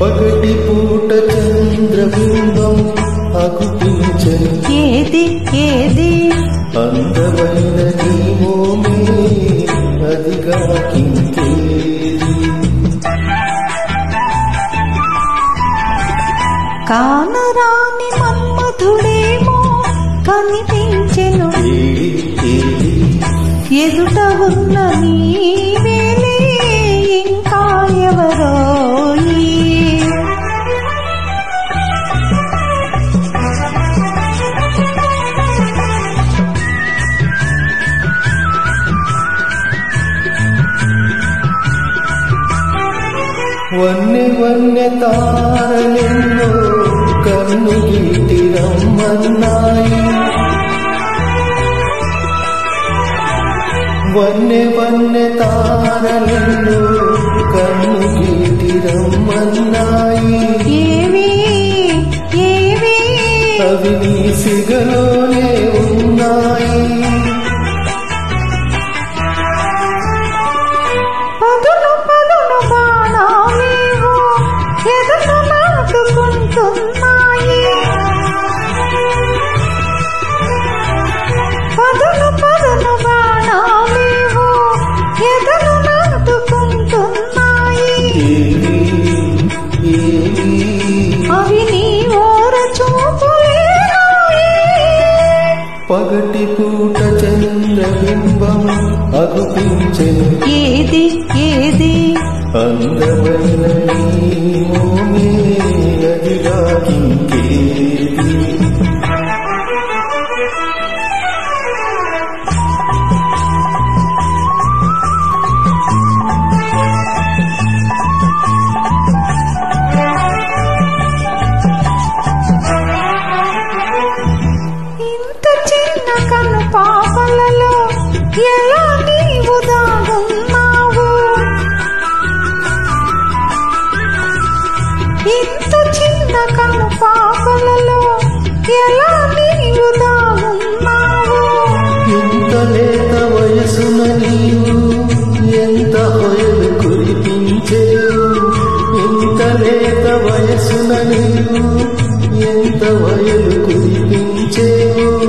పగటి పూట చంద్రబింబం అగుపించని ఏది ఏది అందమైన నీ మోమే అదిగా కింకేది కానరాని మన్మధుడేమో కనిపించెను ఏది ఏది ఎదుట ఉన్న నీవేలే ఇంకా ఎవరో ఈ వన్నె వన్నె తారలెన్నో కన్ను గీటి రమ్మన్నాయి వన్నె వన్నె తారలెన్నో కన్ను గీటి రమ్మన్నాయి ఏవి ఏవి అవి నీ సిగలోనే ఉన్నాయి పదును పదును బాణాలేవో ఎదుట నాటుకుంటున్నాయి పదును పదును బాణాలేవో ఎదుట నాటుకుంటున్నాయి ఏవి ఏవి అవి నీ ఓర చూపులేనాయి పగటి పూట చంద్రబింబం అగుపించెను ఏది ఏది అందమైన నీ మోమే అదిగా ఇంకేది ఇంత చిన్న కన్ను పాపలలో ఎలా నీవు దాగున్నావు ఇంత చిన్న కన్ను పాపలలో ఎలా నీవు దాగున్నావు ఇంత లేత వయసున నీవు ఎంత హొయలు కురిపించేవు ఇంత లేత వయసున నీవు ఎంత వయలు కురిపించేవు